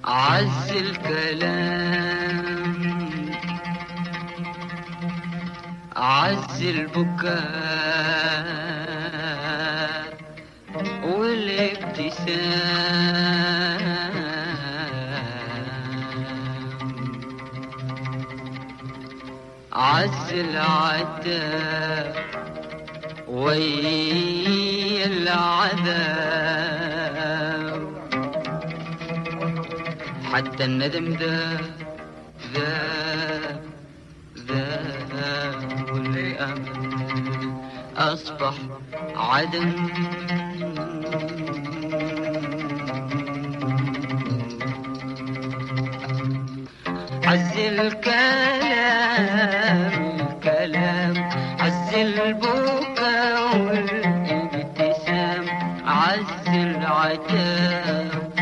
عز الكلام عز البكاء والابتسام عز العتاب ويا العذاب حتى الندم ذا ذا ذا والأمل أصبح عدم عز الكلام الكلام عز البكاء والابتسام عز العتاب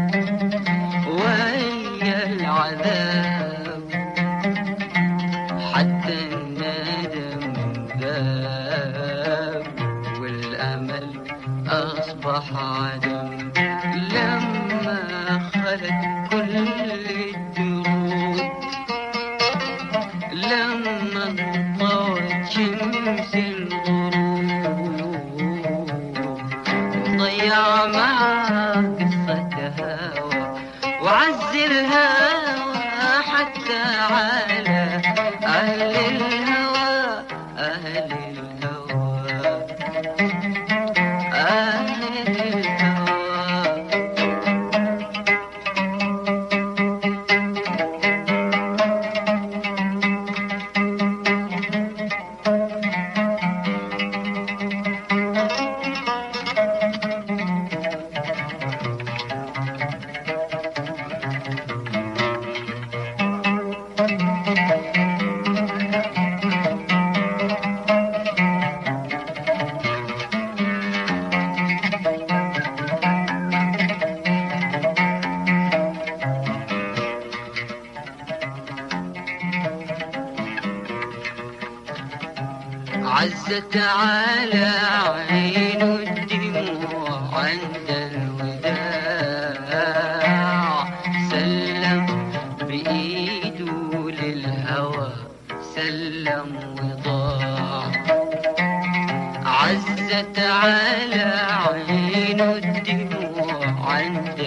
ويا العذاب حتى الندم ذاب والأمل أصبح عدم لما خلت كل الدروب لما انطوت شمس الغروب ضيع معاه قصة هوى وعز الهوى حتى على أهل الهوى أهل الهوى أهل الهوى عزت على عين الدموع عند الوداع سلم بإيده للهوى سلم وضاع عزت على عين الدموع عند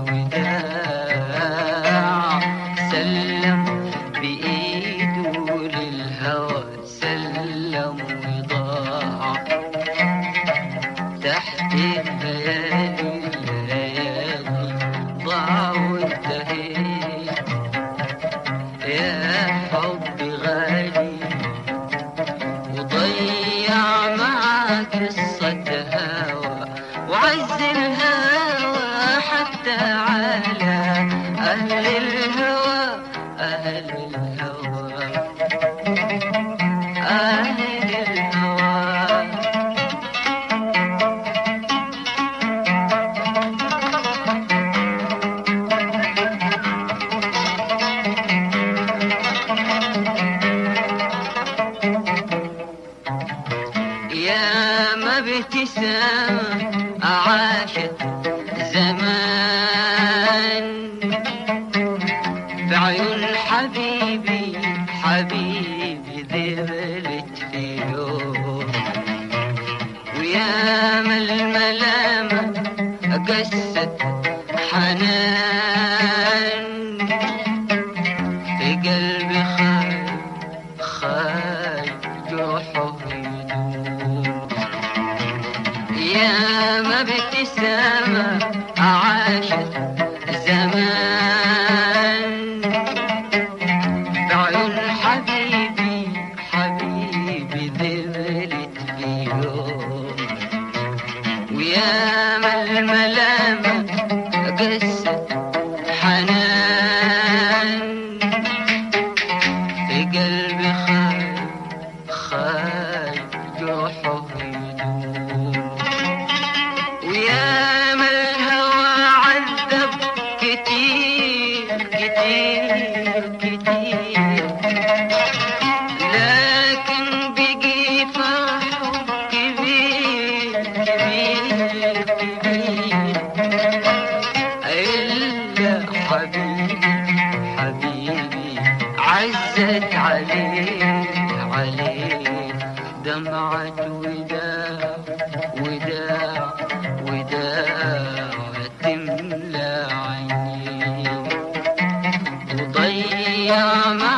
الوداع سلم بإيده للهوى سلم وضاع تحت الليالي الليالي ضاع وانتهيت يا حب غالي وضيع معاك قصة هوى وعز الهوى حتى على أهل الهوى أهل الهوى أهل الهوى يا ما بابتسام عاشت زمان في عيون حبيبي حبيبي ذبلت في يوم ويا ما الملامة قست حنان في قلبي خايف خايف جرحه يدوم يا ما بابتسامة عاشت زمان بعيون حبيبي حبيبي ذبلت في يوم ويا ما الملامة قست حنان في قلبي خايف خايف جرحه يدوم ويا ما الهوى عذب كتير كتير كتير لكن بقي فرحه كبير كبير كبير إلا حبيبي حبيبي عزت عليه عليه دمعة وداع وداع وداع تملى عينيه وضيع ما